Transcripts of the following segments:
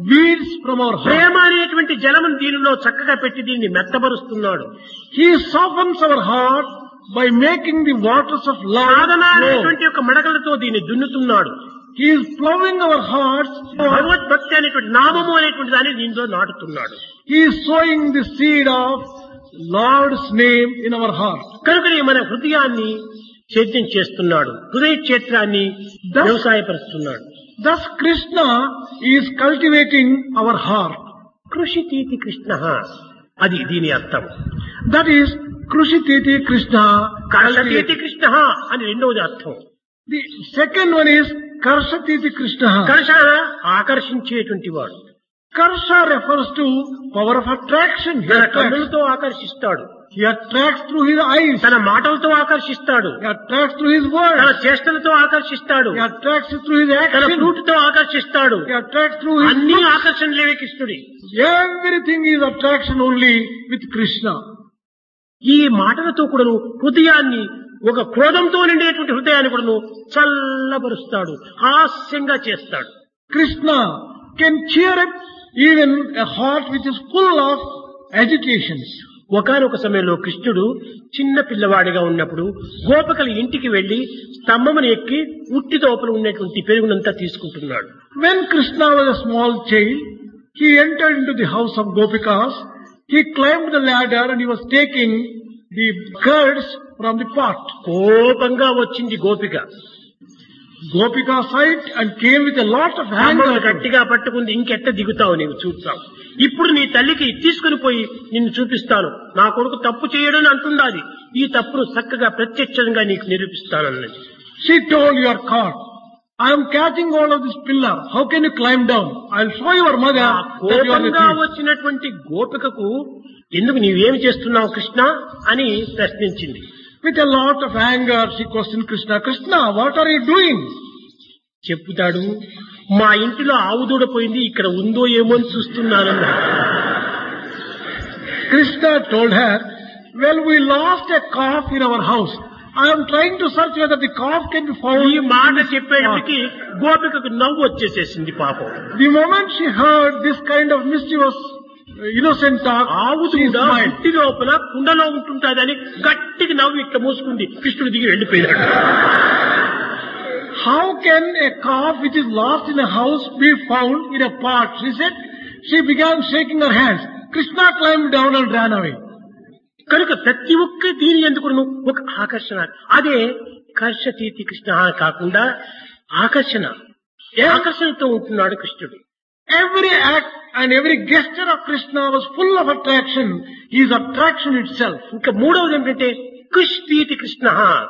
weeds from our heart. ప్రేమ అనేటువంటి జలమును దీనిలో చక్కగా పెట్టి దీన్ని మెత్తబరుస్తున్నాడు He softens our heart by making the waters of love Sadhana flow. అనేటువంటి యొక్క మడకలతో దీన్ని దున్నుతున్నాడు He is plowing our hearts. భగవద్భక్తి అనేటువంటి నామము అనేటువంటి దాన్ని దీనిలో నాటుతున్నాడు He is sowing the seed of Lord's name in our heart. కనుకనే మన హృదయాన్ని సేద్యం చేస్తున్నాడు హృదయ క్షేత్రాన్ని వ్యవసాయపరుస్తున్నాడు Thus Krishna is cultivating our heart. కృషి తీతి కృష్ణ అది దీని అర్థం That is Krushititi Krishna. కర్షతీతి cultivating. Krishna అని రెండవది అర్థం The second one is Karshatiti Krishna. కర్ష ఆకర్షించేటువంటి వాడు Karsha refers to power of attraction. He తన attracts, కన్నులతో ఆకర్షిస్తాడు he attracts through his eyes. తన మాటలతో ఆకర్షిస్తాడు He attracts through his తన words. చేష్టలతో ఆకర్షిస్తాడు He attracts through his తన action. ఫ్రూట్తో ఆకర్షిస్తాడు He attracts through his అన్ని looks. ఆకర్షణలేవే కృష్ణుడి Everything is attraction only with Krishna. ఈ మాటలతో కూడాను హృదయాన్ని ఒక క్రోధంతో నిండేటువంటి హృదయాన్ని కూడాను చల్లబరుస్తాడు హాస్యంగా చేస్తాడు Krishna can cheer up even a heart which is full of agitations. ఒకనొక సమయంలో కృష్ణుడు చిన్న పిల్లవాడిగా ఉన్నప్పుడు గోపికల ఇంటికి వెళ్లి స్తంభమును ఎక్కి ఉట్టి లోపల ఉన్నటువంటి పెరుగునంతా తీసుకుంటున్నాడు When Krishna was a small child, he entered into the house of Gopikas. He climbed the ladder and he was taking the curds from the pot. కోపంగా వచ్చింది గోపిక Gopika sight and came with a lot of స్తంభమును anger. గట్టిగా పట్టుకుంది ఇంకెట్ట దిగుతావు నీవు చూస్తావు ఇప్పుడు నీ తల్లికి తీసుకుని పోయి నిన్ను చూపిస్తాను నా కొడుకు తప్పు చేయడని అంటున్నది ఈ తప్పును చక్కగా ప్రత్యక్షంగా నీకు నిరూపిస్తానన్నది She told, you are caught. I am catching hold of this pillar. How can you climb down? I'll show your mother ఆ that you are the కోపంగా thief. వచ్చినటువంటి గోపికకు ఎందుకు నీవేమి చేస్తున్నావు కృష్ణ అని ప్రశ్నించింది With a lot of anger, she questioned Krishna, Krishna, what are you doing? చెప్పుతాడు మా ఇంటిలో ఆవు దూడ పోయింది ఇక్కడ ఉందో ఏమో అని చూస్తున్నానన్నా Krishna told her, well, we lost a calf in our house. I am trying to search whether the calf can be found. ఈ మాట చెప్పేటికి గోపికకు నవ్వు వచ్చేసేసింది పాపం The moment she heard this kind of mischievous, uh, innocent talk, ఆవు she దూడ smiled. ఇంటి లోపల కుండలో ఉంటుంటాదని గట్టిగా నవ్వు ఇట్లా మూసుకుంది కృష్ణుడు దిగి వెళ్ళిపోయాడు How can a calf which is lost in a house be found in a pot? She said, she began shaking her hands. Krishna climbed down and ran away. కనుక ప్రతి ఒక్క దీని ఎందుకు ఒక ఆకర్షణ అదే కర్షతీతి కృష్ణ కాకుండా ఆకర్షణ ఆకర్షణతో ఉంటున్నాడు కృష్ణుడు Every act and every gesture of Krishna was full of attraction. He is attraction itself. ఇంకా మూడవది ఏంటంటే కుష్తీతి Krishna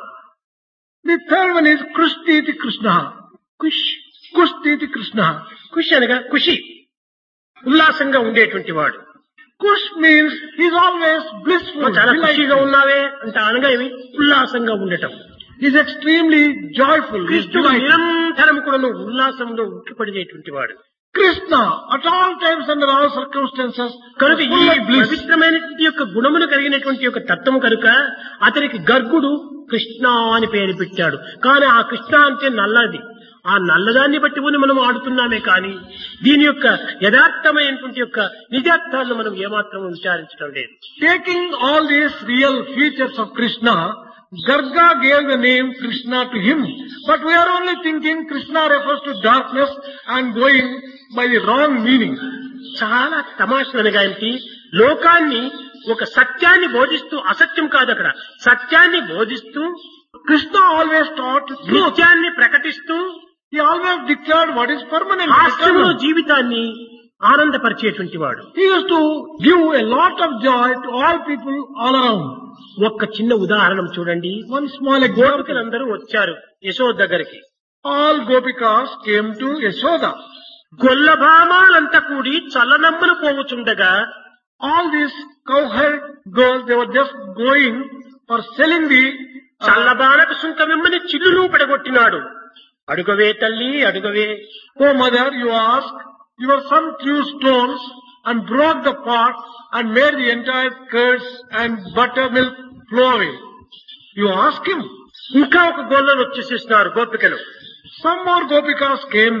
The third one is Krishtiti Krishna. Kush Kushtiti Krishna. కుష్ అనగా ఖుషి ఉల్లాసంగా ఉండేటువంటి వాడు Kush means he's always blissful. చాలా delightful. ఖుషిగా ఉన్నావే అంటే అనగా ఏమి ఉల్లాసంగా ఉండటం He's extremely joyful. He's కృష్ణుడు delighted. నిరంతరం కూడా ఉల్లాసంలో ఉక్కిపడినటువంటి వాడు Krishna, at all times under all circumstances, కనుక is ఈ full of bliss. పవిత్రమైనటువంటి యొక్క గుణములు కలిగినటువంటి యొక్క తత్వం కనుక అతనికి గర్గుడు కృష్ణ అని పేరు పెట్టాడు కానీ ఆ కృష్ణ అంటే నల్లది ఆ నల్లదాన్ని బట్టి పోని మనం ఆడుతున్నామే కానీ దీని యొక్క యథార్థమైనటువంటి యొక్క నిజార్థాలను మనం ఏమాత్రం విచారించడం లేదు Taking all these real features of Krishna, Garga gave the name Krishna to him. But we are only thinking Krishna refers to darkness and going by the wrong meaning. చాలా తమాషనగా ఏంటి లోకాన్ని ఒక సత్యాన్ని బోధిస్తూ అసత్యం కాదు అక్కడ సత్యాన్ని బోధిస్తూ Krishna always taught truth. నిత్యాన్ని ప్రకటిస్తూ He always declared what is permanent. హాస్యంలో eternal. జీవితాన్ని ఆనందపరిచేటువంటి వాడు He used to give a lot of joy to all people all around. ఒక్క చిన్న ఉదాహరణ చూడండి One small example. గోపికలందరూ వచ్చారు యశోద్ దగ్గరికి All Gopikas came to Yashoda. గొల్లభామాలంతా కూడి చల్లనమ్మను పోవుచుండగా All these cowherd girls, they were just going for selling the uh, చల్లబాలకు సుంకమిమ్మని చిల్లును పడగొట్టినాడు అడుగవే తల్లి అడుగవే Oh mother, you ask, your son threw stones and broke the pot and made the entire curds and buttermilk flow away. You ask him. ఇంకా ఒక గొల్లను వచ్చేసేసినారు గోపికలు Some more Gopikas came